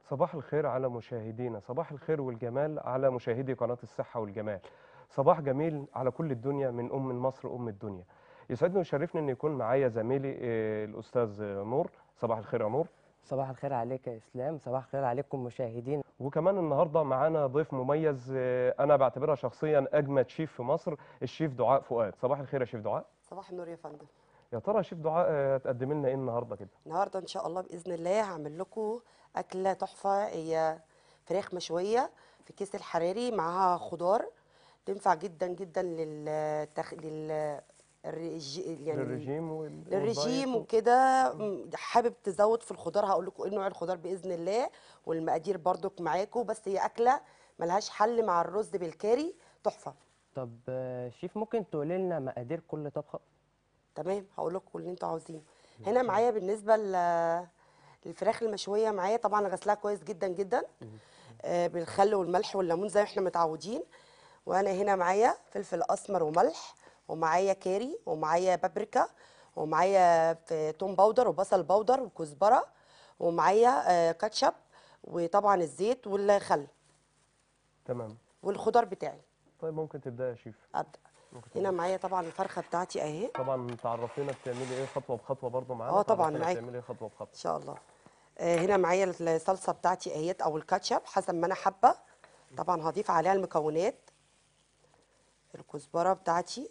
صباح الخير على مشاهدينا صباح الخير والجمال على مشاهدي قناة الصحة والجمال صباح جميل على كل الدنيا من أم مصر أم الدنيا يسعدني ويشرفني أن يكون معايا زميلي آه، الأستاذ نور صباح الخير يا نور صباح الخير عليك يا اسلام صباح الخير عليكم مشاهدين وكمان النهارده معانا ضيف مميز آه، أنا بعتبرها شخصيا أجمد شيف في مصر الشيف دعاء فؤاد صباح الخير يا شيف دعاء صباح النور يا فندم يا ترى يا شيف دعاء آه، هتقدمي لنا إيه النهارده كده النهارده ان شاء الله باذن الله هعمل لكم اكله تحفه هي فراخ مشويه في كيس الحراري معاها خضار تنفع جدا جدا للتخ... لل الرج... يعني للرجيم وال- للرجيم والدايت وكده م، حابب تزود في الخضار هقول لكم ايه نوع الخضار باذن الله والمقادير برضك معاكم بس هي اكله ملهاش حل مع الرز بالكاري تحفه طب آه، شيف ممكن تقولي لنا مقادير كل طبخه تمام هقول لكم اللي انتوا عاوزينه هنا معايا بالنسبه ل- للفراخ المشويه معايا طبعا غسلها كويس جدا جدا آه، بالخل والملح والليمون زي ما احنا متعودين وانا هنا معايا فلفل اسمر وملح ومعايا كاري ومعايا بابريكا ومعايا ف- توم باودر وبصل باودر وكزبره ومعايا آه، كاتشب وطبعا الزيت والخل تمام والخضار بتاعي طيب ممكن تبدأ يا شيف ابدا ممكن هنا معايا طبعا الفرخه بتاعتي اهي طبعا تعرفينا بتعملي ايه خطوه بخطوه برضه معانا اه طبعاً تعرفينا معاك. بتعملي ايه خطوه بخطوه ان شاء الله آه، هنا معايا الصلصه بتاعتي اهيت او الكاتشب حسب ما انا حابه طبعا هضيف عليها المكونات الكزبره بتاعتي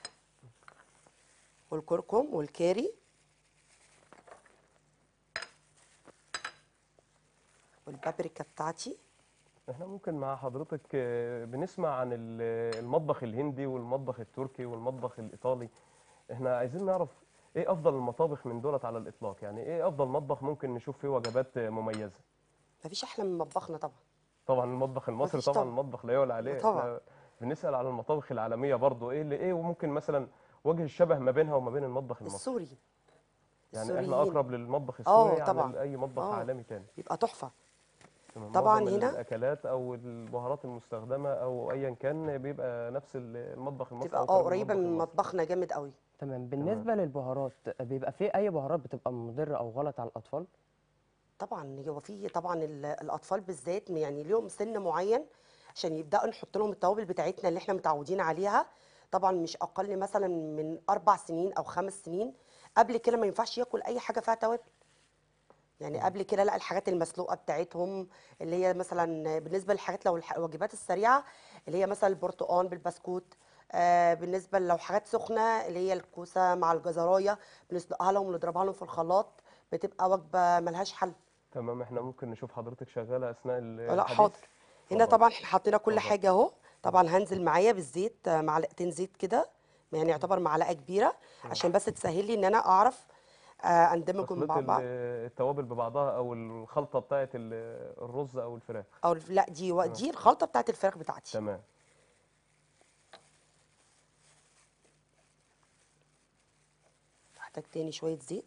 والكركم والكاري والبابريكا بتاعتي احنا ممكن مع حضرتك آه، بنسمع عن ال- المطبخ الهندي والمطبخ التركي والمطبخ الايطالي احنا عايزين نعرف ايه افضل المطابخ من دولت على الاطلاق يعني ايه افضل مطبخ ممكن نشوف فيه وجبات آه، مميزه مفيش احلى من مطبخنا طبعا طبعا المطبخ المصري مفيش طبعا طبعا. المطبخ لا يعلى عليه طبعا. احنا بنسال على المطابخ العالميه برضه ايه اللي ايه وممكن مثلا وجه الشبه ما بينها وما بين المطبخ المصري السوري يعني احنا السوريين. اقرب للمطبخ آه، السوري طبعاً. عن اي مطبخ آه. عالمي تاني بيبقى تحفه تمام. طبعاً معظم هنا- الاكلات او البهارات المستخدمه او ايا كان بيبقى نفس ال- المطبخ المصري تبقى أو اه قريب قريبه من المطبخ المصري. مطبخنا جامد قوي تمام بالنسبه للبهارات بيبقى في اي بهارات بتبقى مضره او غلط على الاطفال طبعا هو في طبعا ال- الاطفال بالذات يعني ليهم سن معين عشان يبداوا نحط لهم التوابل بتاعتنا اللي احنا متعودين عليها طبعا مش اقل مثلا من اربع سنين او خمس سنين قبل كده ما ينفعش ياكل اي حاجه فيها توابل يعني قبل كده لا الحاجات المسلوقه بتاعتهم اللي هي مثلا بالنسبه للحاجات لو الح- الوجبات السريعه اللي هي مثلا البرتقال بالبسكوت آه بالنسبه لو حاجات سخنه اللي هي الكوسه مع الجزرايه بنسلقها لهم ونضربها لهم في الخلاط بتبقى وجبه ملهاش حل تمام احنا ممكن نشوف حضرتك شغاله اثناء ال- لا الحديث حاضر هنا اتفضل. طبعا احنا حطينا كل اتفضل. حاجه اهو طبعا هنزل معايا بالزيت آه، معلقتين زيت كده يعني يعتبر معلقه كبيره عشان بس تسهل لي ان انا اعرف آه، اندمجهم تخليط مع ال- بعض التوابل ببعضها او الخلطه بتاعت ال- الرز او الفراخ او الف- لا دي و- دي الخلطه بتاعت الفراخ بتاعتي تمام هحتاج تاني شويه زيت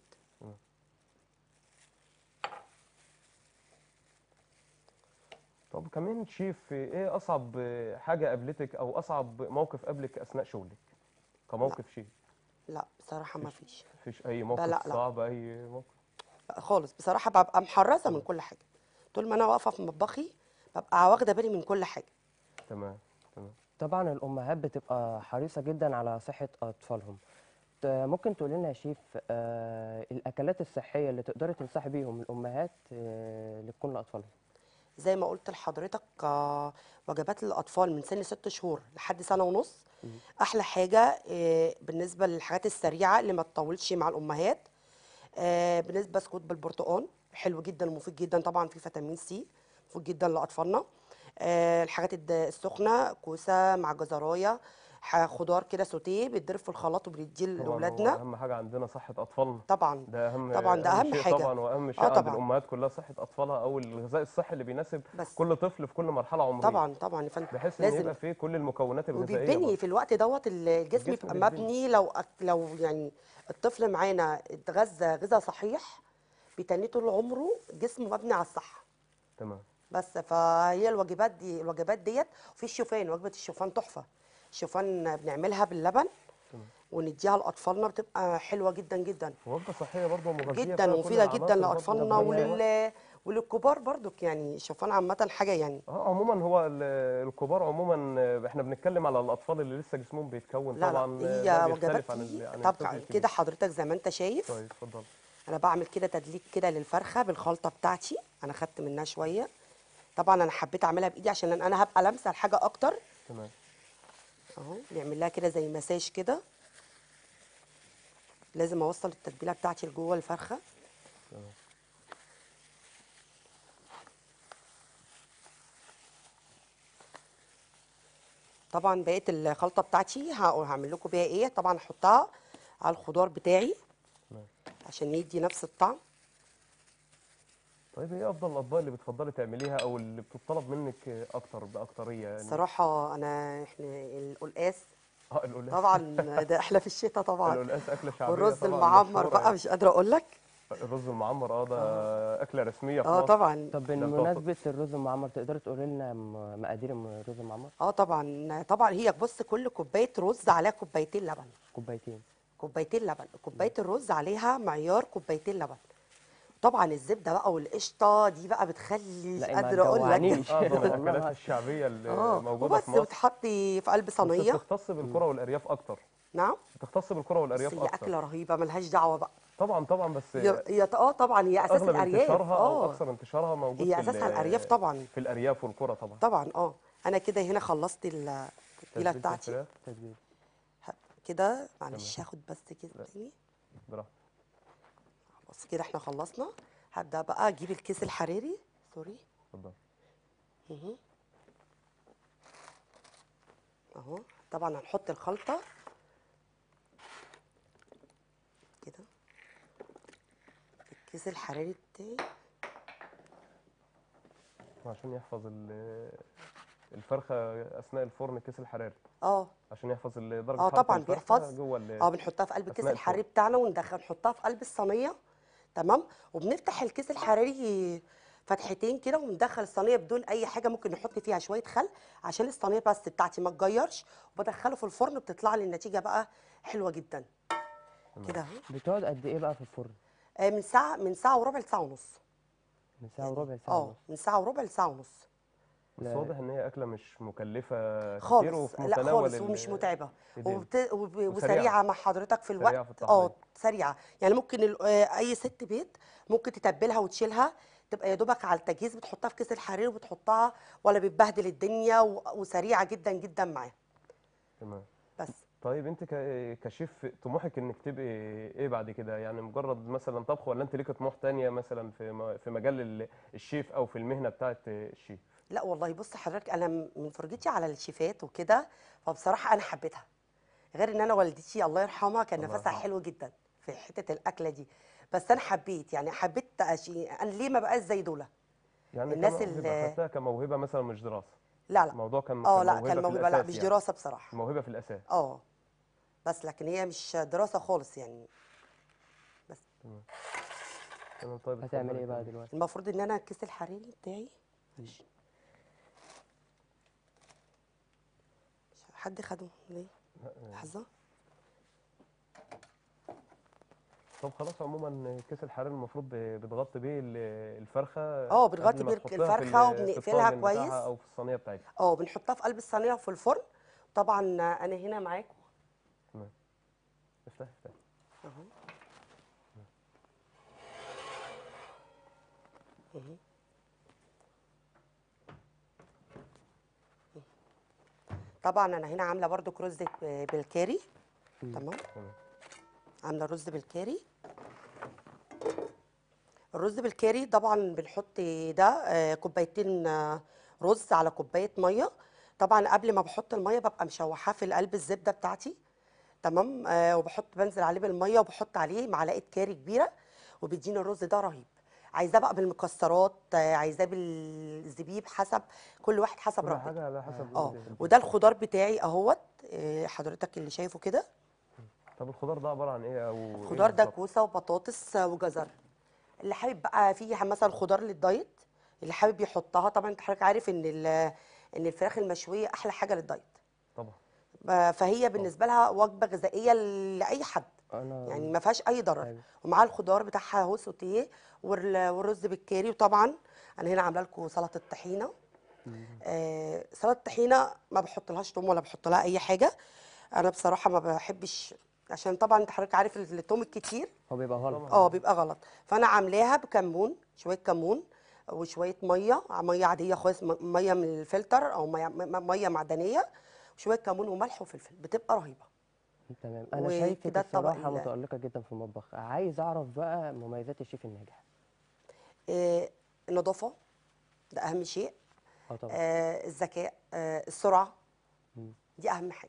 طب كمان شيف ايه اصعب حاجه قابلتك او اصعب موقف قابلك اثناء شغلك كموقف شيف لا بصراحه ما فيش مفيش اي موقف لا، لا. صعب اي موقف لا خالص بصراحه ببقى محرصه من كل حاجه طول ما انا واقفه في مطبخي ببقى واخده بالي من كل حاجه تمام تمام طبعا الامهات بتبقى حريصه جدا على صحه اطفالهم ت- ممكن تقولي لنا يا شيف آه الاكلات الصحيه اللي تقدري تنصحي بيهم الامهات آه اللي تكون لاطفالهم زي ما قلت لحضرتك آه، وجبات للاطفال من سن ست شهور لحد سنه ونص احلى حاجه آه، بالنسبه للحاجات السريعه اللي ما تطولش مع الامهات آه، بالنسبه بسكوت بالبرتقال حلو جدا ومفيد جدا طبعا فيه فيتامين سي مفيد جدا لاطفالنا آه، الحاجات الد- السخنه كوسه مع جزرايه ح- خضار كده سوتيه بيتضرب في الخلاط وبنديه طبعا هو لاولادنا اهم حاجه عندنا صحه اطفالنا طبعا ده اهم طبعا ده اهم شيء حاجه طبعا واهم شيء اه عند طبعا الامهات كلها صحه اطفالها او الغذاء الصحي اللي بيناسب بس. كل طفل في كل مرحله عمريه طبعا طبعا يا فندم بحيث ان لازم يبقى فيه كل المكونات الغذائيه وبيتبني برضه. في الوقت دوت ال- الجسم الجسم يبقى بيتبني. مبني لو أك- لو يعني الطفل معانا اتغذى غذاء صحيح بيتنيه طول عمره جسمه مبني على الصحه تمام بس فهي الوجبات دي الوجبات ديت وفي الشوفان وجبه الشوفان تحفه الشوفان بنعملها باللبن تمام. ونديها لاطفالنا بتبقى حلوه جدا جدا وجبه صحيه برضه مغذيه جدا فيها كل ومفيده العناصر جدا برضه. لاطفالنا طب هي- ولل وللكبار برضك يعني الشوفان عامه حاجه يعني اه عموما هو ال- الكبار عموما آه، احنا بنتكلم على الاطفال اللي لسه جسمهم بيتكون لا طبعا لا آه، هي ده بيختلف عن وجباتي ال- عن طبعا الطفل الكبير. كده حضرتك زي ما انت شايف طيب اتفضل انا بعمل كده تدليك كده للفرخه بالخلطه بتاعتي انا خدت منها شويه طبعا انا حبيت اعملها بايدي عشان انا هبقى لامسه الحاجه اكتر تمام اهو نعمل لها كده زي مساج كده لازم اوصل التتبيله بتاعتي لجوه الفرخه تمام طبعا بقيه الخلطه بتاعتي هق- هعمل لكم بيها ايه طبعا احطها على الخضار بتاعي تمام عشان يدي نفس الطعم طيب ايه افضل الاطباق اللي بتفضلي تعمليها او اللي بتطلب منك آه، اكتر باكتريه يعني الصراحه انا احنا القلقاس اه القلقاس طبعا ده احلى في الشتاء طبعا القلقاس اكله شعبيه والرز طبعا المعمر مشهورة بقى يعني. مش قادره اقول لك الرز المعمر اه ده اكله رسميه في اه مصر. طبعا طب ده بتوع- بمناسبة الرز المعمر تقدر تقولي لنا م- مقادير الرز المعمر اه طبعا طبعا هي بص كل كوبايه رز عليها كوبايتين لبن كوبايتين كوبايتين لبن كوبايه الرز عليها معيار كوبايتين لبن طبعا الزبده بقى والقشطه دي بقى بتخلي مش لا ما قادره اقول لك تجوعنيش. اه ده من والله الاكلات هاي. الشعبيه اللي اه موجوده وبس في مصر بتحطي في قلب بس صينيه بتختص بالقرى والارياف اكتر نعم بتختص بالقرى بس والارياف هي اكتر اكله رهيبه ملهاش دعوه بقى طبعا طبعا بس هي هي اه طبعا هي اساس اغلب الارياف انتشارها او اه اكثر انتشارها موجود هي في اساسها ال- الارياف طبعا في الارياف والقرى طبعا طبعا اه انا كده هنا خلصت التتبيله تتبيلة بتاعتي الفراخ تتبيل ه- كده معلش هاخد بس كده لا. تاني براحتك بص كده احنا خلصنا هبدا بقى اجيب الكيس الحراري سوري اتفضل مهم. اهو طبعا هنحط الخلطه كده الكيس الحراري بتاعي عشان يحفظ ال- الفرخه اثناء الفرن الكيس الحراري اه عشان يحفظ ال- درجه اه حراره طبعا الفرخه بيحفظ جوه ال- اه بنحطها في قلب الكيس أثناء الحراري الفرن. بتاعنا وندخل نحطها في قلب الصينيه تمام وبنفتح الكيس الحراري فتحتين كده وندخل الصينيه بدون اي حاجه ممكن نحط فيها شويه خل عشان الصينيه بس بتاعتي ما تجيرش وبدخله في الفرن بتطلع لي النتيجه بقى حلوه جدا كده اهو بتقعد قد ايه بقى في الفرن آه، من ساعه من ساعه وربع لساعه ونص من ساعة وربع ساعة اه ونص. من ساعه وربع لساعه ونص بس لا. واضح ان هي اكله مش مكلفه كتير خالص وفي لا متناول خالص ال- ومش متعبه الإيدين. وبت... وب... وسريعة. وسريعه مع حضرتك في سريعة الوقت في التحضير. اه سريعه يعني ممكن ال... آه، اي ست بيت ممكن تتبلها وتشيلها تبقى يا دوبك على التجهيز بتحطها في كيس الحرير وبتحطها ولا بتبهدل الدنيا و... وسريعه جدا جدا معاها تمام بس طيب انت ك- كشيف طموحك انك تبقي ايه بعد كده يعني مجرد مثلا طبخ ولا انت ليك طموح تانية مثلا في م- في مجال ال- الشيف او في المهنه بتاعت الشيف لا والله بص حضرتك انا م- من فرجتي على الشيفات وكده فبصراحه انا حبيتها غير ان انا والدتي الله يرحمها كان الله نفسها يرحمها. حلو جدا في حته الاكله دي بس انا حبيت يعني حبيت أشي... انا ليه ما بقاش زي دول يعني الناس كموهبة، اللي- خدتها كموهبه مثلا مش دراسه لا لا الموضوع كان اه لا موهبة كان في موهبه لا الأساس مش يعني. دراسه بصراحه موهبه في الاساس اه بس لكن هي مش دراسه خالص يعني تمام طيب هتعمل اتفضلي ايه بقى كملي. دلوقتي المفروض ان انا الكيس الحراري بتاعي معلش. مش حد خده ليه لحظه طب خلاص عموما كيس الحراري المفروض ب- بتغطي بيه ال- الفرخه اه، بتغطي قبل ما بيه تحطها في الفرخة ال- في وبنقفلها الطاجن بتاعها كويس. او في الصينيه بتاعتها اه بنحطها في قلب الصينيه في الفرن طبعا انا هنا معاكم تمام افتح افتح اهو اهو. طبعا انا هنا عامله برضو رز ب- بالكاري تمام تمام عامله رز بالكاري الرز بالكاري طبعا بنحط ده آه، كوبايتين آه، رز على كوبايه ميه طبعا قبل ما بحط الميه ببقى مشوحاه في قلب الزبده بتاعتي تمام آه وبحط بنزل عليه بالميه وبحط عليه معلقه كاري كبيره وبيديني الرز ده رهيب عايزاه بقى بالمكسرات آه عايزاه بالزبيب حسب كل واحد حسب كل رغبته حاجه على حسب اه ال- وده الخضار بتاعي اهوت آه حضرتك اللي شايفه كده طب الخضار ده عباره عن ايه او إيه الخضار ده بالظبط؟ كوسه وبطاطس وجزر اللي حابب بقى فيه مثلا خضار للدايت اللي حابب يحطها طبعا انت حضرتك عارف ان ال- ان الفراخ المشويه احلى حاجه للدايت طبعا آه، فهي بالنسبه لها وجبه غذائيه لاي حد انا يعني ما فيهاش اي ضرر أيوة. ومعاها الخضار بتاعها هو سوتيه وال- والرز بالكاري وطبعا انا هنا عامله لكم سلطه طحينه آه سلطه طحينه ما بحط لهاش توم ولا بحط لها اي حاجه انا بصراحه ما بحبش عشان طبعا انت حضرتك عارف التوم الكتير هو بيبقى غلط اه بيبقى غلط فانا عاملاها بكمون شويه كمون وشويه ميه ميه عاديه خالص م- ميه من الفلتر او ميه م- ميه معدنيه وشويه كمون وملح وفلفل بتبقى رهيبه تمام انا شايفك وكده الطبق الصراحه ال- متالقه جدا في المطبخ عايز اعرف بقى مميزات الشيف الناجح آه النظافه ده اهم شيء اه طبعا آه الذكاء آه السرعه مم. دي اهم حاجه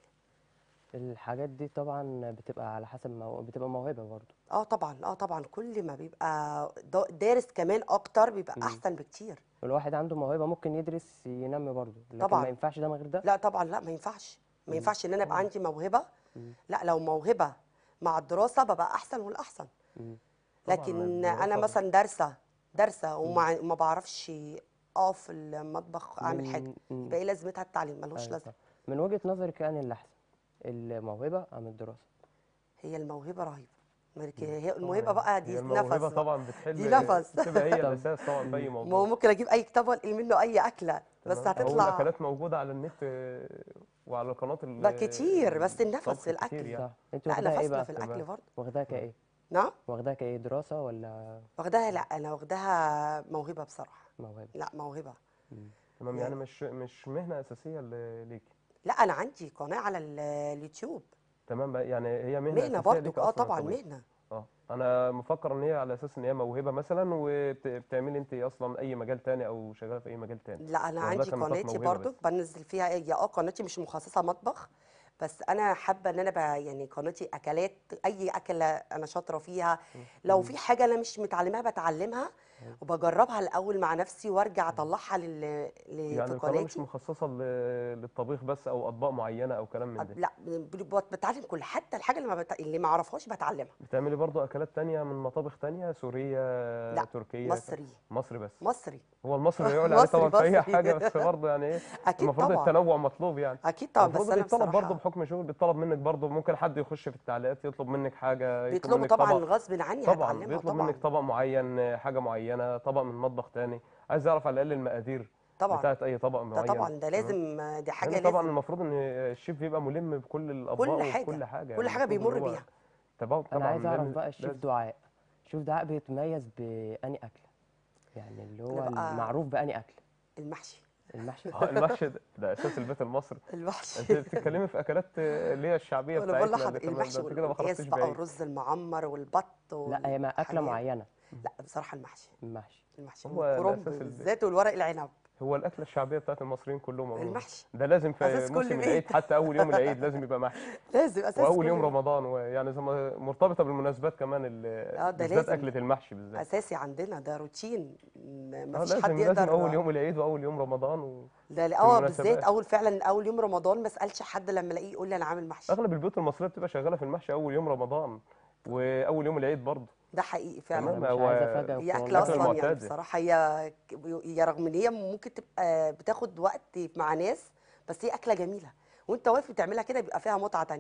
الحاجات دي طبعا بتبقى على حسب مو... بتبقى موهبه برضو اه طبعا اه طبعا كل ما بيبقى دا- دارس كمان اكتر بيبقى مم. احسن بكتير الواحد عنده موهبه ممكن يدرس ينمي برضو لكن طبعاً. ما ينفعش ده من غير ده لا طبعا لا ما ينفعش ما ينفعش ان انا يبقى عندي موهبه مم. لا لو موهبه مع الدراسه ببقى احسن والاحسن مم. طبعاً لكن انا الدراسة- مثلا دارسه دارسه وما ما بعرفش اقف في المطبخ اعمل من- حاجه مم. يبقى ايه لازمتها التعليم ملوش أيوة لازمه صح. من وجهه نظرك يعني اللي احسن الموهبه ام الدراسه هي الموهبه رهيبه مرك- هي الموهبه بقى دي هي نفس الموهبه بقى. طبعا بتحل دي نفس. بتبقى هي طب. الاساس طبعا في اي ما هو موضوع ممكن اجيب اي كتاب وانقل منه اي اكله بس تمام؟ هو هتطلع الاكلات موجوده على النت آه، وعلى قناه ال- بقى كتير، بس النفس الطبخ في الأكل. كتير يعني. صح انت لا واخداها ايه نفسنا بقى في الاكل تمام. برضه واخداها كايه نعم واخداها كايه دراسه ولا واخداها لا انا واخداها موهبه بصراحه موهبه لا موهبه مم. تمام يعني مش مش مهنه اساسيه ل- ليكي لا انا عندي قناه على ال- اليوتيوب تمام بقى يعني هي مهنه مهنه اساسيه برضو ليكي اه أصلاً طبعا الطبيخ. مهنه اه انا مفكر ان هي على اساس ان هي موهبه مثلا وبتعملي انت اصلا اي مجال تاني او شغاله في اي مجال تاني لا انا واخداها عندي كنطاق قناتي موهبة برضو بس. بنزل فيها هي اه قناتي مش مخصصه مطبخ بس انا حابه ان انا بقى يعني قناتي اكلات اي اكله انا شاطره فيها لو في حاجه انا مش متعلمها بتعلمها وبجربها الاول مع نفسي وارجع اطلعها لل ل- يعني في القناه مش قناتي مخصصه ل- للطبيخ بس او اطباق معينه او كلام من ده لا ب- ب- بتعلم كل حتى الحاجه اللي ما بت... اللي ما اعرفهاش بتعلمها بتعملي برضو اكلات تانية من مطابخ تانية سورية لا، تركية مصري مصري بس مصري هو المصري يعلى عليه مصري، طبعا في اي مصري. حاجة بس برضه يعني ايه اكيد المفروض طبعا التنوع مطلوب يعني اكيد طبعا بس المفروض انا بيطلب برضه بصراحه بحكم شغل بيطلب منك برضه ممكن حد يخش في التعليقات يطلب منك حاجة يطلب بيطلبوا منك طبعا طبق غصب عني طبعا هتعلمها بيطلب طبعا منك طبق معين حاجة معينة طبق من مطبخ تاني عايز اعرف على الاقل المقادير طبعا بتاعت اي طبق ده معين طبعا ده تمام؟ لازم دي حاجه لأن طبعا لازم المفروض ان الشيف بيبقى ملم بكل الاطباق حاجة. وكل حاجة كل يعني حاجه المفروض إن بيمر هو بيها طبعا انا عايز طبعاً اعرف لازم- بقى الشيف لازم. دعاء شيف دعاء بيتميز بأني اكله يعني اللي هو أنا بقى- المعروف بأني اكل المحشي المحشي اه المحشي ده, ده اساس البيت المصري انت المحشي بتتكلمي في اكلات اللي هي الشعبيه انا بقول بتاعتنا لحضرتك اللي كمان المحشي ده انت كده ما والقلقاس خرجتش بقى بعيد والرز المعمر والبط لا هي ما اكله والحاجات. معينه لا بصراحه المحشي المحشي المحشي هو والكرنب الأساس ال- بالذات والورق العنب هو الاكله الشعبيه بتاعت المصريين كلهم عموما المحشي ده لازم أساس في كل موسم بيت. العيد حتى اول يوم العيد لازم يبقى محشي لازم اساس واول كل يوم بيت. رمضان ويعني زي ما مرتبطه بالمناسبات كمان ال- آه، ده بالذات لازم. اكله المحشي بالذات اساسي عندنا ده روتين ما اه فيش حد لازم لازم يقدر اول يوم العيد واول يوم رمضان و... ده في اه المناسبات. بالذات اول فعلا اول يوم رمضان ما اسالش حد لما الاقيه يقول لي انا عامل محشي اغلب البيوت المصريه بتبقى شغاله في المحشي اول يوم رمضان واول يوم العيد برضه ده حقيقي تمام، فعلا انا مش هو عايز افاجئك هي اكله والله. الأكلة اصلا يعني المعتادة. بصراحه هي هي رغم ان هي ممكن تبقى بتاخد وقت مع ناس بس هي اكله جميله وانت واقف بتعملها كده بيبقى فيها متعه تانية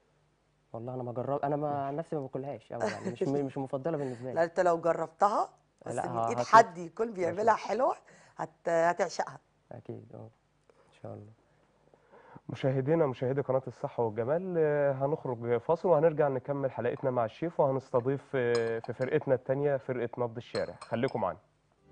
والله انا ما جرب انا ما عن نفسي ما باكلهاش أوي يعني مش مش مفضله بالنسبه لا لي انت لو جربتها بس لا، من ه- ايد هشوف. حد يكون بيعملها حلوه هت... هتعشقها اكيد اه ان شاء الله مشاهدينا مشاهدي قناة الصحة والجمال آه، هنخرج فاصل وهنرجع نكمل حلقتنا مع الشيف وهنستضيف آه، في فرقتنا التانية فرقة نبض الشارع خليكم معانا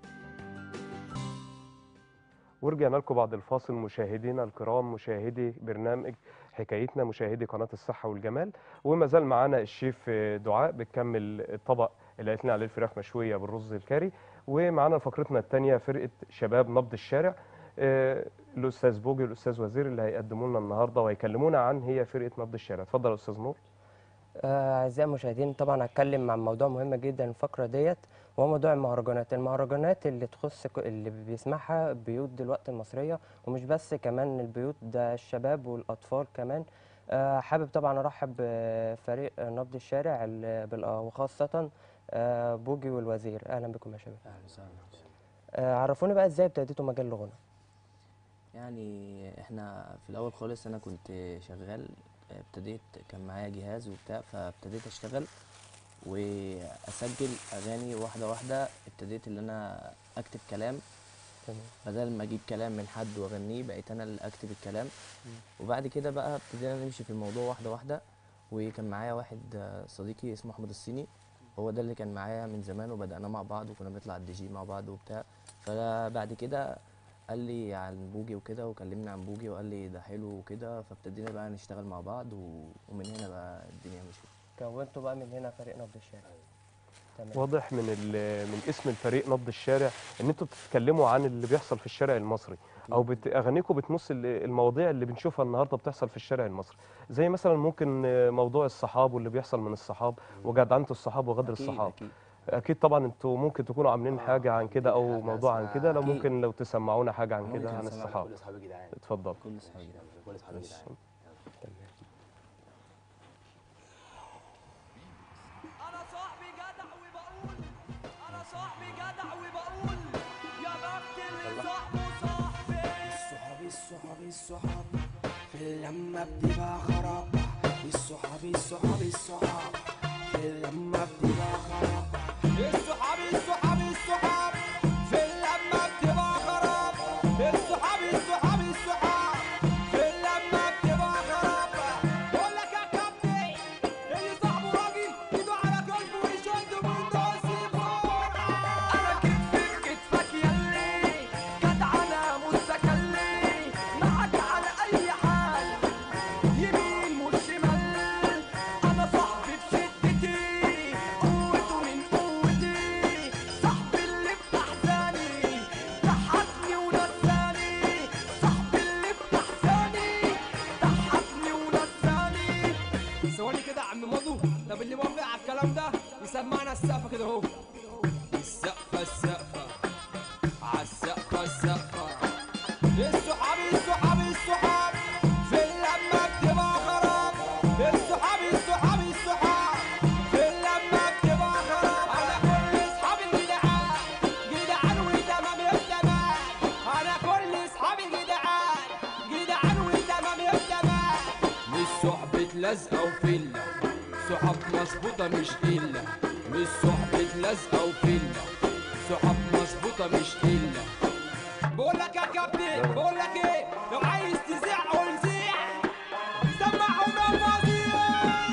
ورجعنا لكم بعد الفاصل مشاهدينا الكرام مشاهدي برنامج حكايتنا مشاهدي قناة الصحة والجمال وما زال معانا الشيف آه، دعاء بتكمل الطبق اللي قالت لنا عليه الفراخ مشوية بالرز الكاري ومعانا فقرتنا التانية فرقة شباب نبض الشارع آه، الاستاذ بوجي والاستاذ وزير اللي هيقدموا لنا النهارده وهيكلمونا عن هي فرقه نبض الشارع اتفضل يا استاذ نور آه، أعزائي المشاهدين طبعا هتكلم عن موضوع مهم جدا الفقرة ديت وهو موضوع المهرجانات المهرجانات اللي تخص ك- اللي بيسمعها بيوت دلوقتي المصرية ومش بس كمان البيوت ده الشباب والأطفال كمان آه، حابب طبعا أرحب بفريق نبض الشارع ال- بال- وخاصة آه، بوجي والوزير أهلا بكم يا شباب اهلا وسهلا آه، عرفوني بقى إزاي ابتديتوا مجال الغنى يعني احنا في الاول خالص انا كنت شغال ابتديت كان معايا جهاز وبتاع فابتديت اشتغل واسجل اغاني واحده واحده ابتديت ان انا اكتب كلام تمام بدل ما اجيب كلام من حد واغنيه بقيت انا اللي اكتب الكلام وبعد كده بقى ابتدينا نمشي في الموضوع واحده واحده وكان معايا واحد آه، صديقي اسمه احمد الصيني هو ده اللي كان معايا من زمان وبدأنا مع بعض وكنا بنطلع الدي جي مع بعض وبتاع فبعد كده قال لي عن بوجي وكده وكلمنا عن بوجي وقال لي ده حلو وكده فابتدينا بقى نشتغل مع بعض و... ومن هنا بقى الدنيا مشيت كونتوا بقى من هنا فريق نبض الشارع تمام واضح من ال- من اسم الفريق نبض الشارع ان انتوا بتتكلموا عن اللي بيحصل في الشارع المصري او بت... اغانيكم بتمس ال- المواضيع اللي بنشوفها النهارده بتحصل في الشارع المصري زي مثلا ممكن آه، موضوع الصحاب واللي بيحصل من الصحاب وجدعنه الصحاب وغدر أكيد الصحاب أكيد اكيد طبعا انتوا ممكن تكونوا عاملين آه، حاجه عن كده او حاجة موضوع عن اسمها- كده لو أكيد. ممكن لو تسمعونا حاجه عن ممكن كده عن نسمع الصحاب كل اصحابي جدعان اتفضل كل اصحابي كل اصحابي جدعان انا صاحبي جدع وبقول انا صاحبي جدع وبقول يا بخت اللي صاحبه صاحبي الصحاب الصحاب الصحاب في اللمة بتبقى خراب الصحاب الصحاب الصحاب في اللمة بتبقى خراب الصحاب الصحاب الصحاب في اللمة بتبقى خراب الصحاب الصحاب الصحاب في اللمة بتبقى خراب بقول لك يا كابتن اللي صاحبه راجل ايده على كتفه ويشد من نصيبه انا كتفي في كتفك يلي جدع انا مستكلي معاك على اي حال يمين مش شمال انا صاحبي بشدتي قوته من قوتي صاحبي اللي بأحزاني ضحكني ونساني صاحبي اللي بأحزاني ضحكني ونساني ثواني كده يا عم مضو طب اللي موافق على الكلام ده يسمعنا السقفه كده اهو السقفه السقفه عالسقفه السقفه الصحاب الصحاب الصحاب في اللمة بتبقى خراب الصحاب الصحاب الصحاب في اللمة بتبقى خراب على كل اصحابي جدعان جدعان وتمام يا تمام على كل اصحابي جدعان جدعان وتمام يا تمام مش صحبة لازقة وفلة صحاب مظبوطة مش قلة مش صحبة لازقة وفلة صحاب مظبوطة مش قلة بقول لك يا كابتن بقول لك ايه لو عايز تزيع قول زيع سمعونا المواضيع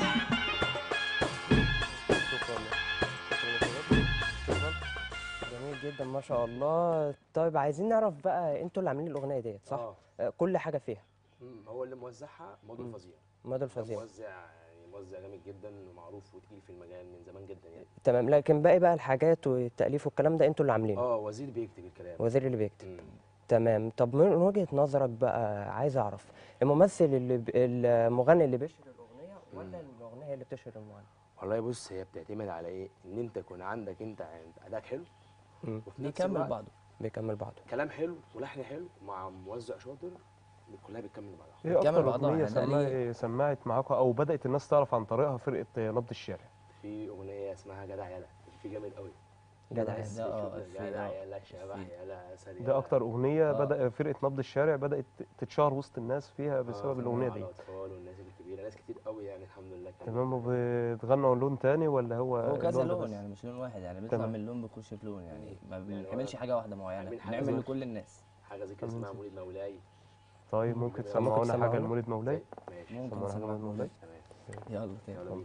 شكرا شكرا شكرا جميل جدا ما شاء الله طيب عايزين نعرف بقى انتوا اللي عاملين الاغنيه ديت صح اه آه، كل حاجه فيها مم، هو اللي موزعها موديل فظيع مدى ده الفظيع موزع يعني موزع جامد جدا ومعروف وتقيل في المجال من زمان جدا يعني تمام لكن باقي بقى الحاجات والتاليف والكلام ده انتوا اللي عاملينه اه وزير بيكتب الكلام وزير اللي بيكتب مم. تمام طب من وجهه نظرك بقى عايز اعرف الممثل اللي ب... المغني اللي بيشهر الاغنيه ولا الاغنيه هي اللي بتشهر المغني والله بص هي بتعتمد على ايه ان انت يكون عندك انت اداء حلو مم. وفي نفس بيكمل الوقت بعضه بيكمل بعضه كلام حلو ولحن حلو مع موزع شاطر كلها بتكمل بعضها ايه بتكمل اكتر بعضها، اغنيه يعني ده سمع- ليه- سمعت معاكم او بدات الناس تعرف عن طريقها فرقه نبض الشارع في اغنيه اسمها جدع يالا في جامد قوي جدع بس ده اه بيشوفنا في جدع اه يالا شبح في. يالا اسد ده يالا. اكتر اغنيه آه. بدا فرقه نبض الشارع بدات تتشهر وسط الناس فيها آه، بسبب في الاغنيه على دي الاطفال والناس الكبيره ناس كتير قوي يعني الحمد لله كان تمام وبتغنوا لون تاني ولا هو هو كذا اللون ده لون بس؟ يعني مش لون واحد يعني بيطلع تمام. من لون بيخش في لون يعني ما يعني بنعملش هو حاجه واحده معينه عاملين حاجة بنعمل زي- لكل الناس حاجه زي كده اسمها مولد مولاي طيب ممكن ممكن تسمعونا حاجه تسمعونا؟ لمولد مولاي ماشي ممكن سمعونا حاجه نسمعها. لمولد مولاي تمام يلا يلا تاني بينا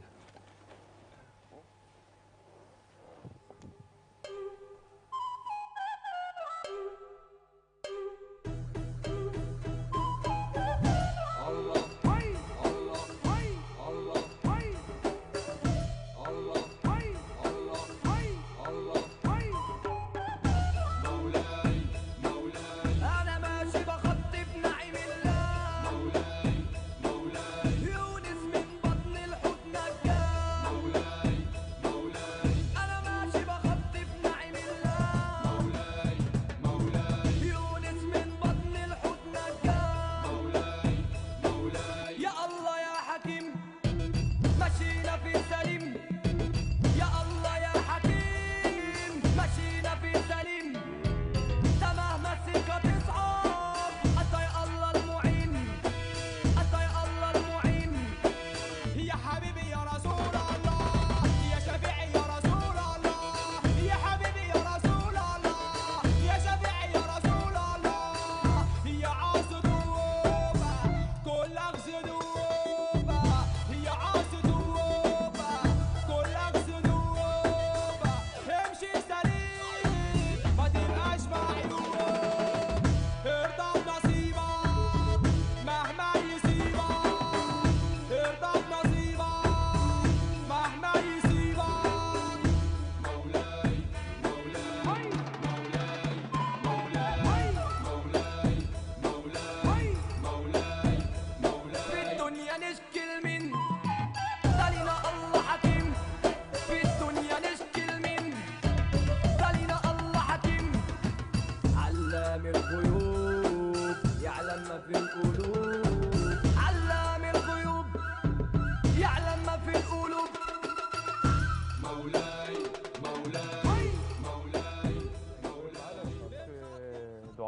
انا ماشي بخطي بنعيم الله مولاي مولاي يونس من بطن الحوت نجاني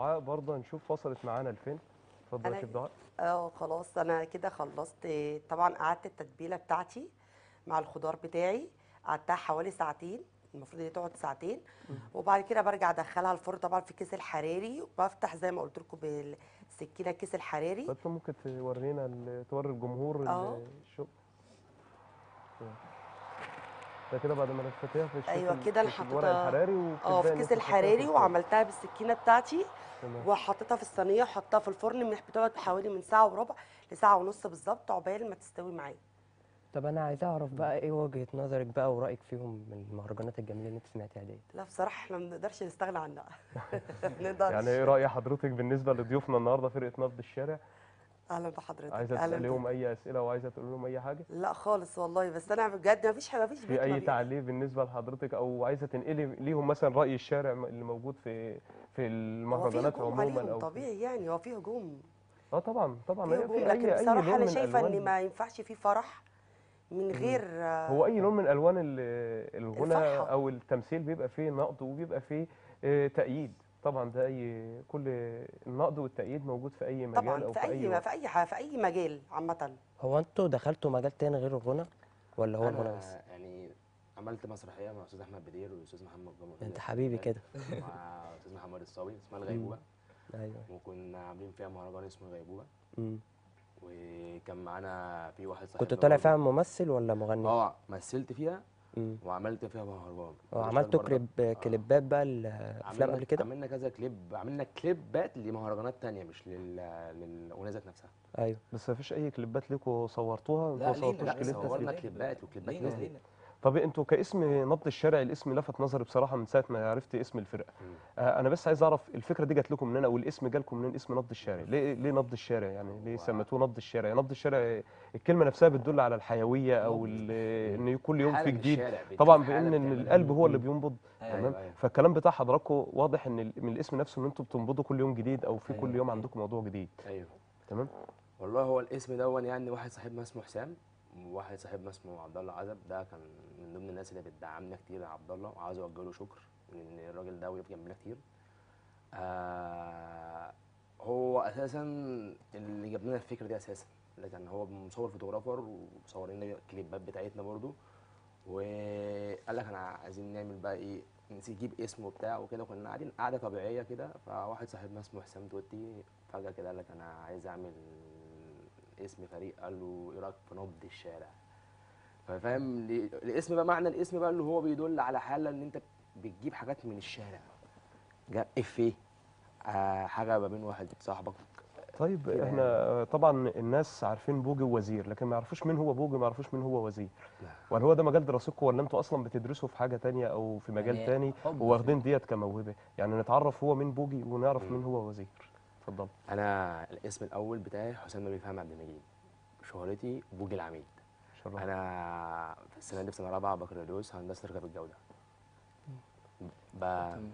دعاء برضه هنشوف وصلت معانا لفين اتفضل يا أنا- شيف دعاء اه خلاص انا كده خلصت طبعا قعدت التتبيله بتاعتي مع الخضار بتاعي قعدتها حوالي ساعتين المفروض ان هي تقعد ساعتين وبعد كده برجع ادخلها الفرن طبعا في كيس الحراري وبفتح زي ما قلت لكم بالسكينه الكيس الحراري فانت ممكن تورينا ال- توري الجمهور ال- أهو. الشغل ده كده بعد ما لفتيها في الشيف ايوه ال- كده انا في الورق حطيتها الحراري اه وبتبدأي في إن كيس أنت تحطيها في الحراري الفرن. وعملتها بالسكينه بتاعتي تمام. وحطيتها في الصينيه وحطيتها في الفرن من بتقعد حوالي من ساعه وربع لساعه ونص بالظبط عقبال ما تستوي معايا طب انا عايز اعرف بقى ايه وجهة نظرك بقى ورأيك فيهم من المهرجانات الجميلة اللي انت سمعتيها ديت لا بصراحه احنا ما بنقدرش نستغنى عنها ما بنقدرش يعني ايه رأي حضرتك بالنسبة لضيوفنا النهارده فرقة نبض الشارع اهلا بحضرتك عايزة أهلاً تسأليهم بيك. أي أسئلة وعايزة تقول لهم أي حاجة لا خالص والله بس انا بجد ما فيش ما فيش في بيت ما أي بي- تعليق بالنسبة لحضرتك أو عايزة تنقلي ليهم مثلا رأي الشارع اللي موجود في في هو في المهرجانات هجوم عموما عليهم أو في- طبيعي يعني هو في هجوم اه طبعا طبعا في هي هجوم في لكن أي أي بصراحه لون انا من شايفه ان ألوان ما ينفعش في فرح من غير آه، هو اي لون من الوان ال- الغنى الفرحة. او التمثيل بيبقى فيه نقد وبيبقى فيه آه، تأييد طبعا ده اي كل النقد والتأييد موجود في اي مجال طبعا او في في اي اي وقت في اي ح- في اي مجال عامه هو انتوا دخلتوا مجال تاني غير الغنى ولا هو الغنى بس انا يعني عملت مسرحيه مع الاستاذ احمد بدير والاستاذ محمد جمهور انت حبيبي كده مع الاستاذ محمد الصاوي اسمها الغيبوبه ايوه وكنا عاملين فيها مهرجان اسمه الغيبوبه مم. وكان معانا في واحد صاحبنا كنت طالع برضه. فيها ممثل ولا مغني؟ اه مثلت فيها مم. وعملت فيها مهرجان اه كنت عملتوا بشتغل برضه. كليب كليبات بقى الافلام عملنا- قبل كده؟ عملنا كذا كليب عملنا كليبات لمهرجانات تانية مش لل للاغنيه ذات نفسها ايوه بس مفيش اي كليبات ليكوا صورتوها انتوا لا ما صورتوش لينا لا، كليب صورنا تسجيل كليبات وكليبات لينا نزلت. لينا طب انتوا كاسم نبض الشارع الاسم لفت نظري بصراحه من ساعه ما عرفت اسم الفرقه مم. آه انا بس عايز اعرف الفكره دي جات لكم منين او الاسم جالكم منين اسم نبض الشارع ليه ليه نبض الشارع يعني ليه سميتوه نبض الشارع نبض الشارع الكلمه نفسها بتدل على الحيويه او ال- ان كل يوم حالة في من جديد الشارع، بتشوف طبعا حالة بان ان بتعملها. القلب هو اللي بينبض أيوة، تمام أيوة. فالكلام بتاع حضراتكم واضح ان ال- من الاسم نفسه ان انتوا بتنبضوا كل يوم جديد او في كل أيوة، يوم أيوة. عندكم موضوع جديد ايوه تمام والله هو الاسم دون يعني واحد صاحبنا اسمه حسام وواحد صاحبنا اسمه عبد الله عزب ده كان من ضمن الناس اللي بتدعمنا كتير يا عبد الله وعاوز اوجه له شكر لان الراجل ده وقف جنبنا كتير آه هو اساسا اللي جاب لنا الفكره دي اساسا لكن هو مصور فوتوغرافر وصور لنا الكليبات بتاعتنا برضو وقال لك انا عايزين نعمل بقى ايه نجيب اسم وبتاع وكده كنا قاعدين قاعده طبيعيه كده فواحد صاحبنا اسمه حسام توتي فجاه كده قال لك انا عايز اعمل اسم فريق قال له ايه رايك في نبض الشارع ففاهم ل- الاسم بقى معنى الاسم بقى اللي هو بيدل على حاله ان انت بتجيب حاجات من الشارع جاب افيه آه حاجه ما بين واحد صاحبك طيب كده احنا آه، طبعا الناس عارفين بوجي ووزير لكن ما يعرفوش مين هو بوجي ما يعرفوش مين هو وزير لا. وهل هو ده مجال دراستكم ولا انتوا اصلا بتدرسوا في حاجه تانية او في مجال يعني تاني حب وواخدين ديت كموهبه يعني نتعرف هو مين بوجي ونعرف مم. مين هو وزير اتفضل انا الاسم الاول بتاعي حسام نبيل فهمي عبد المجيد شهرتي بوجي العميد شرف انا في السنه دي في سنه رابعه بكالوريوس هندسه ركاب الجوده ب... تمام.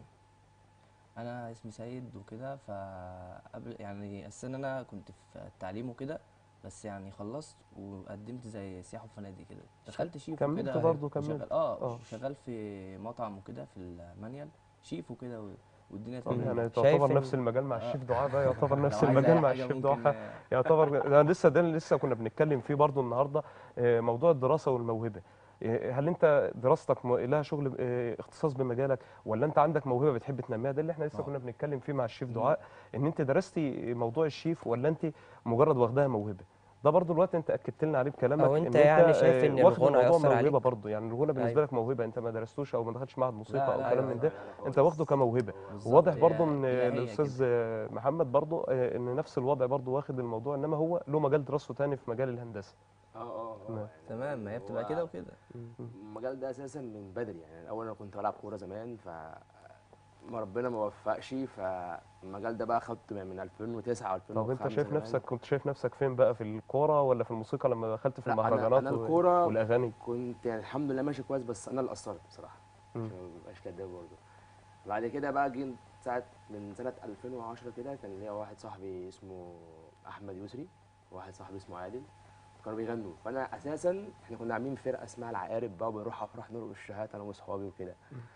انا اسمي سيد وكده فقبل يعني اساسا انا كنت في التعليم وكده بس يعني خلصت وقدمت زي سياحه وفنادق كده دخلت شيف كملت وكده برضه، وشغال- كملت. اه آه. شغال في مطعم وكده في المانيال شيف وكده و- والدنيا طب تمام يعني شايف تعتبر إن- نفس المجال مع الشيف دعاء بقى يعتبر لو نفس عايز أي المجال مع حاجة الشيف ممكن، دعاء آه، يعتبر ده لسه ده لسه كنا بنتكلم فيه برضو النهارده آه، موضوع الدراسه والموهبه آه، هل انت دراستك م- لها شغل آه، اختصاص بمجالك ولا انت عندك موهبه بتحب تنميها ده اللي احنا لسه آه. كنا بنتكلم فيه مع الشيف مم. دعاء ان انت درستي موضوع الشيف ولا انت مجرد واخداها موهبه ده برضو الوقت انت اكدت لنا عليه بكلامك أو ان أنت يعني شايف آه، إن واخد الغنى الموضوع هيأثر موهبه عليك؟ برضو يعني الغنى بالنسبه أيوة. لك موهبه انت ما درستوش او ما دخلتش معهد موسيقى لا، او لا، كلام لا، من لا، ده لا انت خالص. واخده كموهبه بالظبط، وواضح هي- برضو من هي هي الاستاذ كده. آه، محمد برضو آه، ان نفس الوضع برضو واخد الموضوع انما هو له مجال دراسته تاني في مجال الهندسه اه اه تمام. اه تمام ما هي بتبقى هو كده وكده المجال ده اساسا من بدري يعني الاول انا كنت بلعب كوره زمان ف ما ربنا ما وفقش فالمجال ده بقى خدته من 2009 و2005 طب انت شايف زمان. نفسك كنت شايف نفسك فين بقى في الكوره ولا في الموسيقى لما دخلت في لا، أنا- المهرجانات أنا و- الكورة والاغاني كنت يعني الحمد لله ماشي كويس بس انا اللي قصرت بصراحه مم. عشان ما ابقاش كداب برضه بعد كده بقى جيت ساعه من سنه 2010 كده كان ليا واحد صاحبي اسمه احمد يسري وواحد صاحبي اسمه عادل كانوا بيغنوا فانا اساسا احنا كنا عاملين فرقه اسمها العقارب بقى وبنروح افراح نرقص الشهات انا واصحابي وكده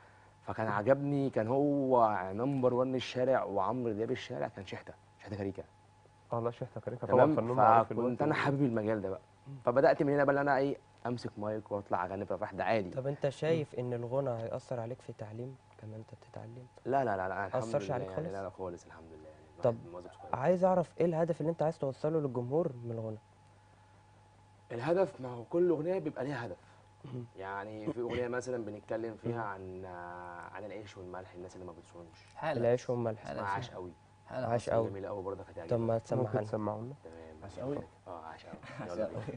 فكان عجبني كان هو نمبر 1 الشارع وعمرو دياب الشارع كان شحته شحته كاريكا اه لا شحته كاريكا طبعا تمام فنان معروف في فكنت الوقت انا ده. حابب المجال ده بقى فبدات من هنا بقى ان انا ايه امسك مايك واطلع اغني في الافراح ده عادي طب انت شايف ان الغنى هيأثر عليك في تعليم كما انت بتتعلم لا لا لا لا الحمد أثرش لله عليك يعني خالص؟ لا لا خالص الحمد لله يعني الواحد طب مواظب كويس. عايز اعرف ايه الهدف اللي انت عايز توصله للجمهور من الغنى الهدف ما هو كل اغنيه بيبقى ليها هدف يعني في اغنيه مثلا بنتكلم فيها عن عن العيش والملح الناس اللي ما بتصونش حالة العيش والملح اسمها عاش قوي حالة عاش قوي قوي جميله قوي برضه هتعجبك طب ما ممكن تسمعنا تسمعونا تمام عاش قوي؟ اه عاش قوي يلا بينا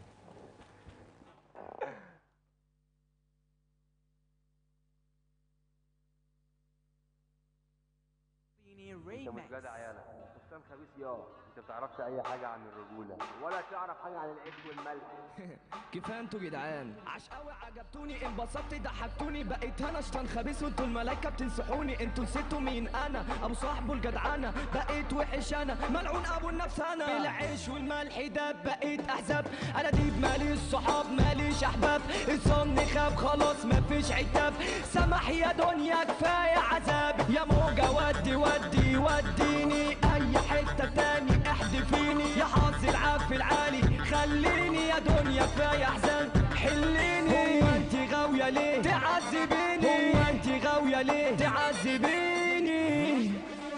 انت مش جدع يالا فستان خبيث يا انت بتعرفش اي حاجه عن الرجوله ولا تعرف حاجه عن العيش والملح كفايه انتوا جدعان عاش قوي عجبتوني انبسطت ضحكتوني بقيت انا شيطان خبيث وانتوا الملايكه بتنصحوني انتوا نسيتوا مين انا ابو صاحبه الجدعانه بقيت وحش انا ملعون ابو النفس انا بالعيش والملح ده بقيت احزاب انا ديب ماليش صحاب ماليش احباب الظن خاب خلاص مفيش عتاب سمح يا دنيا كفايه عذاب يا موجه ودي ودي وديني اي حته تاني احدفيني يا حظ العاب العالي خليني يا دنيا كفايه احزان حليني هو انت غاويه ليه تعذبيني هو انت غاويه ليه تعذبيني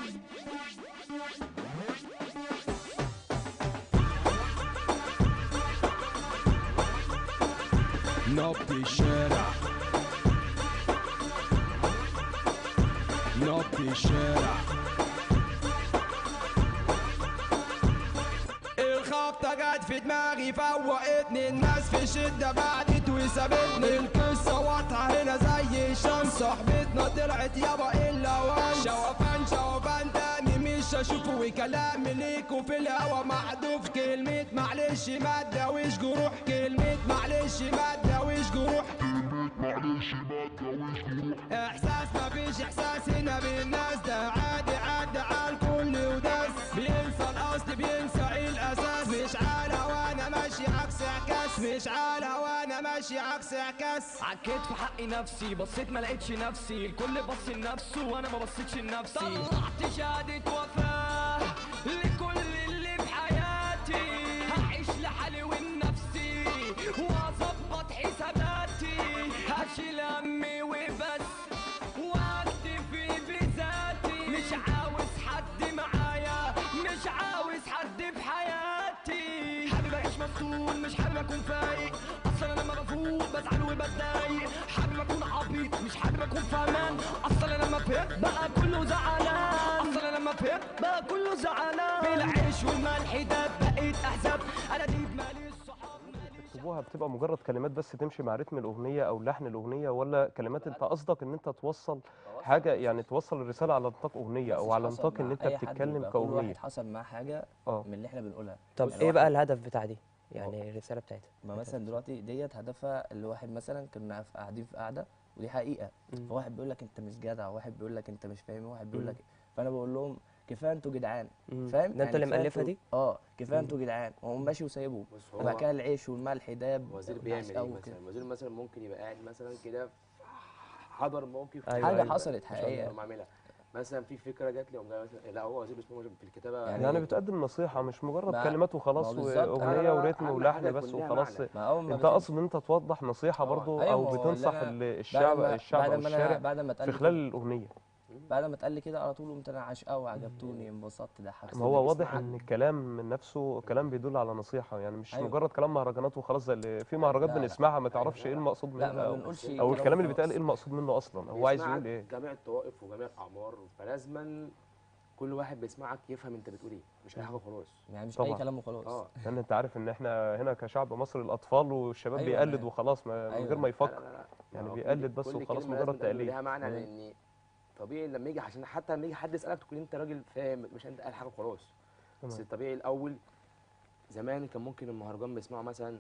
نبض الشارع نبض الشارع الخبطة جت في دماغي فوقتني الناس في شدة بعدت وسابتني القصة واضحة هنا زي الشمس صاحبتنا طلعت يابا إلا وانس شوفان شوفان تاني مش هشوفه وكلامي ليكوا في الهوا محذوف كلمة معلش ما تداويش جروح كلمة معلش ما تداويش جروح احساس مفيش احساس هنا بالناس ده عادي عدى على الكل وداس بينسى الاصل بينسى الاساس مش على وانا ماشي عكس اعكاس مش على وانا ماشي عكس اعكاس عكيت في حق نفسي بصيت ما لقيتش نفسي الكل بص لنفسه وانا ما بصيتش لنفسي طلعت شهادة وفاة لكل اللي في حياتي هعيش لحالي ولنفسي واظبط حساباتي هشيل همي وبس واكتفي بذاتي مش عاوز حد معايا مش عاوز حد في حياتي حابب اعيش مفتون مش حابب اكون فايق اصلا انا لما بفوق بزعل وبتضايق حابب اكون عبيط مش حابب اكون فاهمان اصلا انا لما فهمت بقى كله زعلان اصلا انا لما فهمت بقى كله زعلان بالعيش والملح ده بقيت احزاب انا ديب ماليش صحاب ماليش تكتبوها بتبقى مجرد كلمات بس تمشي مع رتم الاغنيه او لحن الاغنيه ولا كلمات انت قصدك ان انت توصل حاجه يعني توصل الرساله على نطاق اغنيه او بس على حسب نطاق ان مع انت أي حد بتتكلم بيبقى كل واحد كاغنيه حسب معاه حاجة اه من اللي احنا بنقولها طب يعني ايه بقى واحد- الهدف بتاع دي يعني الرسالة بتاعتها ما مثلا دلوقتي ديت هدفها اللي واحد مثلا كنا في- قاعدين في قاعده ودي حقيقه مم. فواحد بيقول لك انت مش جدع واحد بيقول لك انت مش فاهم واحد بيقول مم. لك فانا بقول لهم كفايه انتوا جدعان مم. فاهم ده انت اللي كفاية مألفها انتوا- دي اه كفايه انتوا جدعان وهم ماشي وسايبه بص وبعد كده هو العيش والملح ده وزير ناس بيعمل ايه قوي مثلا كده. وزير مثلا ممكن يبقى قاعد مثلا كده في- حضر موقف أيوة، حاجه أيوة. حصلت ما شاء الله حقيقيه يقوم عاملها مثلا في فكره جات لي قوم جاي مثلا لا هو وزير بس هو في الكتابه يعني يعني بتقدم نصيحه مش مجرد ما- كلمات ما وخلاص هو بالظبط. واغنيه لا، لا، وريتم أهم ولحن حاجة بس يكون ليها وخلاص معنى. ما اول ما انت بتمشي- قصد ان انت توضح نصيحه آه. برضو أيوة، او ما هو اللي بتنصح أنا- ال- بعد الشعب ما الشعب بعد او ما الشارع انا بعد ما اتقال في لي خلال كده- الاغنيه بعد ما اتقال لي كده على طول قمت انا عاش قوي عجبتوني انبسطت ضحكت ما هو واضح ان الكلام من نفسه كلام بيدل على نصيحه يعني مش أيوة. مجرد كلام مهرجانات وخلاص زي اللي في مهرجانات لا، لا. بنسمعها ما تعرفش ايه المقصود لا منها ما او, بنقولش أو كلام الكلام اللي بيتقال وخلاص. ايه المقصود منه اصلا هو عايز يقول ايه جميع الطوائف وجميع الاعمار فلازما كل واحد بيسمعك يفهم انت بتقول ايه مش اي حاجه خلاص يعني مش اي طبعا. كلام وخلاص اه لان انت عارف ان احنا هنا كشعب مصري الاطفال والشباب أيوة، بيقلد ما- وخلاص ما من أيوة. غير ما لا يفكر لا لا يعني ما هو بيقلد كل- بس كل وخلاص كلمة مجرد لازم تبقى تقليد. ليها معنى مم. لان طبيعي لما يجي عشان حتى لما يجي حد يسالك تكون انت راجل فاهم مش انت قال حاجه وخلاص بس تمام. الطبيعي الاول زمان كان ممكن المهرجان بيسمعوا مثلا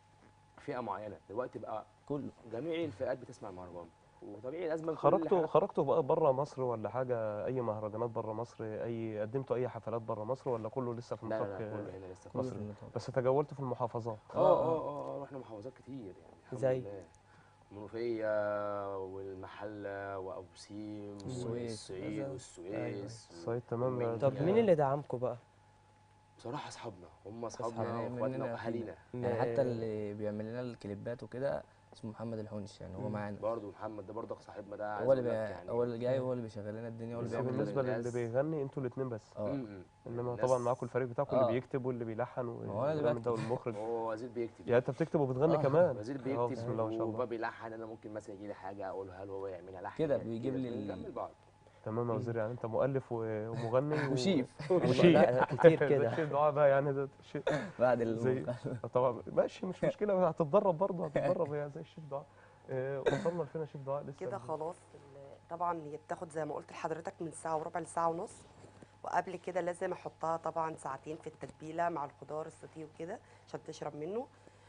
فئه معينه دلوقتي بقى كله جميع الفئات بتسمع المهرجان وطبيعي لازم كل خرجتوا حاجة- خرجتوا بقى بره مصر ولا حاجه اي مهرجانات بره مصر اي قدمتوا اي حفلات بره مصر ولا كله لسه في لا لا نطاق لا كله هنا لسه كله مصر في النطاق. بس تجولتوا في المحافظات اه اه اه اه رحنا محافظات كتير يعني الحمد زي؟ لله المنوفيه والمحله وابو سيم السويس. والصعيد أيوة. والسويس الصعيد تمام والمنيا. طب مين اللي دعمكم بقى؟ بصراحه اصحابنا هم اصحابنا أصحابنا واخواتنا مننا واهالينا يعني حتى اللي بيعمل لنا الكليبات وكده اسمه محمد الحونش يعني هو معانا برضه محمد ده برضه صاحبنا ده عايز هو اللي أقول بي... لك يعني هو اللي جاي هو اللي بيشغل لنا الدنيا هو بس اللي بيعمل بالنسبه للناس. للي بيغني انتوا الاثنين بس اه م-م. انما الناس- طبعا معاكم الفريق بتاعكم اللي آه. بيكتب واللي بيلحن هو أنا اللي والكلام ده بكتب. والمخرج هو وزير بيكتب يعني انت بتكتب وبتغني آه. كمان وزير اه بيكتب بسم الله ما شاء الله وبابي يلحن انا ممكن مثلا يجي لي حاجه اقولها له هو يعملها لحن كده يعني بيجيب لي ال- بنكمل بعض تمام يا وزير يعني انت مؤلف و- ومغني و- وشيف وشيف لا، كتير ده كده. شيء دعاء بقى يعني ده شيء بعد زي المقابلة. طبعا ماشي مش مشكله هتتدرب برضه هتتدرب هي زي الشيف دعاء آه، وصلنا لفين يا شيف دعاء لسه كده خلاص ال- طبعا هي بتاخد زي ما قلت لحضرتك من ساعه وربع لساعه ونص وقبل كده لازم احطها طبعا ساعتين في التتبيله مع الخضار السوتيه وكده عشان تشرب منه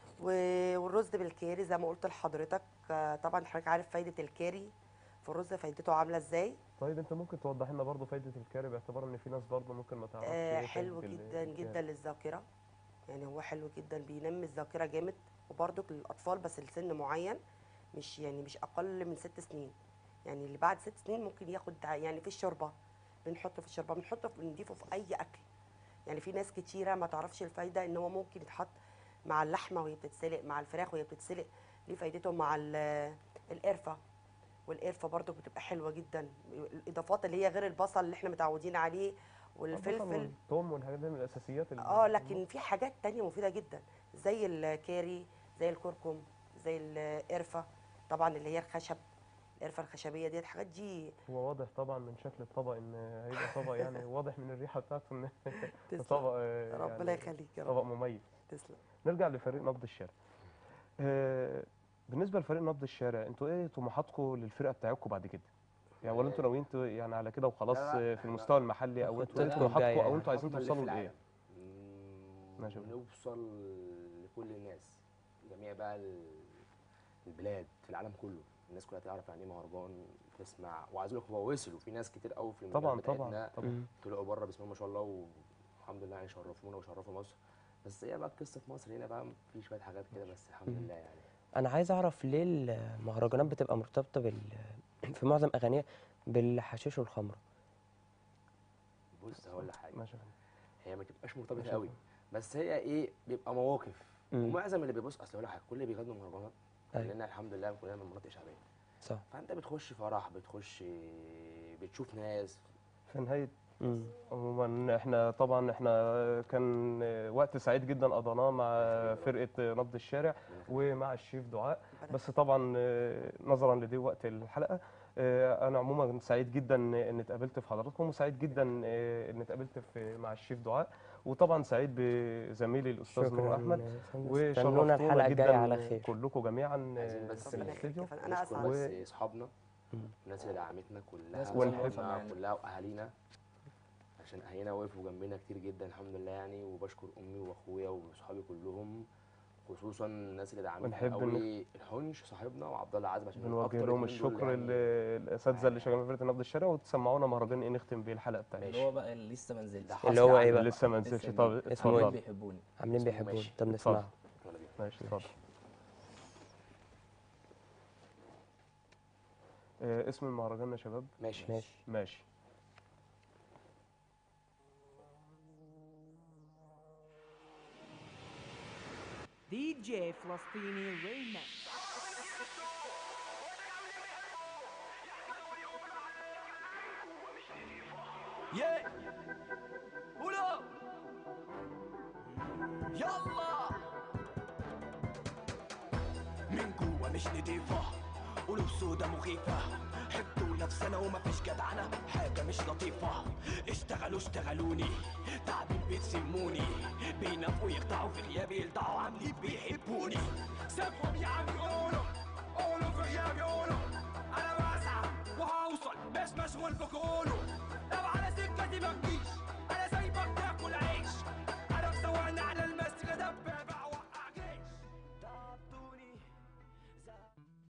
و- والرز بالكاري زي ما قلت لحضرتك آه، طبعا حضرتك عارف فايده الكاري في الرز فايدته عامله ازاي طيب انت ممكن توضح لنا برضه فايده الكاري باعتبار ان في ناس برضه ممكن ما تعرفش آه ايه حلو فايدة ال- جدا الكاري. جدا للذاكره يعني هو حلو جدا بينمي الذاكره جامد وبرضك للاطفال بس لسن معين مش يعني مش اقل من ست سنين يعني اللي بعد ست سنين ممكن ياخد يعني في الشوربه بنحطه في الشوربه بنحطه في بنضيفه في اي اكل يعني في ناس كتيره ما تعرفش الفايده ان هو ممكن يتحط مع اللحمه وهي بتتسلق مع الفراخ وهي بتتسلق ليه فايدته مع ال- القرفه والقرفه برضو بتبقى حلوه جدا الاضافات اللي هي غير البصل اللي احنا متعودين عليه والفلفل والثوم والحاجات دي من الاساسيات اللي اه لكن في حاجات تانية مفيدة جدا زي الكاري زي الكركم زي القرفة طبعا اللي هي الخشب القرفة الخشبية دي الحاجات دي هو واضح طبعا من شكل الطبق ان هيبقى طبق يعني واضح من الريحه بتاعته ان تسلم. طبق آه، ربنا يعني يخليك يا طبق رب مميز تسلم نرجع لفريق نبض الشارع آه، بالنسبه لفريق نبض الشارع انتوا ايه طموحاتكم للفرقه بتاعتكم بعد كده يعني ولا انتوا ناويين ت- يعني على كده وخلاص لا، لا، آه، في إحنا- المستوى المحلي او انتوا ايه خطتكم طموحاتكم الجاية او انتوا عايزين خطنا اللي توصلوا في لايه العالم. ماشي يا فندم. نوصل لكل الناس جميع بقى ال- البلاد في العالم كله الناس كلها تعرف يعني ايه مهرجان تسمع وعايز اقول لك هو وصل وفي ناس كتير قوي في المجال طبعا طبعا بتاعتنا طبعا طلعوا بره بسم الله ما شاء الله والحمد لله يعني شرفونا وشرفوا مصر بس هي بقى القصه في مصر هنا بقى في شويه حاجات كده بس الحمد لله يعني انا عايز اعرف ليه المهرجانات بتبقى مرتبطه بال في معظم اغانيها بالحشيش والخمره بص هقول لك حاجه ماشي يا فندم. هي ما تبقاش مرتبطه ماشي. قوي بس هي ايه بيبقى مواقف مم. ومعظم اللي بيبص اصل هقول لك حاجه كل اللي بيغنوا مهرجانات أيوة. لان الحمد لله كلنا من مناطق شعبيه صح فانت بتخش فرح بتخش بتشوف ناس في نهايه مم. عموما احنا طبعا احنا كان وقت سعيد جدا قضيناه مع فرقه نبض الشارع ومع الشيف دعاء بس طبعا آه، نظرا لدي وقت الحلقه آه، انا عموما سعيد جدا ان اتقابلت في حضراتكم وسعيد جدا آه، ان اتقابلت في مع الشيف دعاء وطبعا سعيد بزميلي الاستاذ نور شكرا احمد استنونا وشرفتونا الحلقه الجايه جدا على خير كلكم جميعا عايزين آه، بس في ربنا يخليك الاستديو يا فندم. انا نشكر اسعد بس و- اصحابنا الناس اللي دعمتنا كلها ناس ونحب- وأصحابنا كلها واهالينا عشان اهالينا وقفوا جنبنا كتير جدا الحمد لله يعني وبشكر امي واخويا وصحابي كلهم خصوصا الناس اللي دعمتنا ونحب قوي الحنش صاحبنا وعبد الله عزب عشان بنوجه أكتر لهم اتنين دول الشكر يعني ل- الاساتذه اللي شغالين في فرقه نبض الشارع وتسمعونا مهرجان ايه نختم بيه الحلقه بتاعتنا اللي هو بقى اللي لسه ما نزلش ده اللي حصري هو ايه عندنا. بقى؟ لسه ما نزلش لسه طب اسمه اتفضل. إيه؟ بيحبوني عاملين اسمه بيحبوني ماشي. طب اتفضل. نسمعه يلا بينا. ماشي اتفضل آه، اسم المهرجان يا شباب ماشي ماشي ماشي دي جي فلسطيني ريمكس Yeah. ولا يلا من جوا مش نضيفة قلوب سودا مخيفة حبوا نفسنا وما فيش جدعنة حاجة مش لطيفة اشتغلوا اشتغلوني تعبين بيتسموني بينافقوا يخدعوا في غيابي يلدعوا عاملين بيحبوني سيبهم يا عم يقولوا قولوا في غيابي قولوا انا بسعى وهوصل مش مشغول بقولوا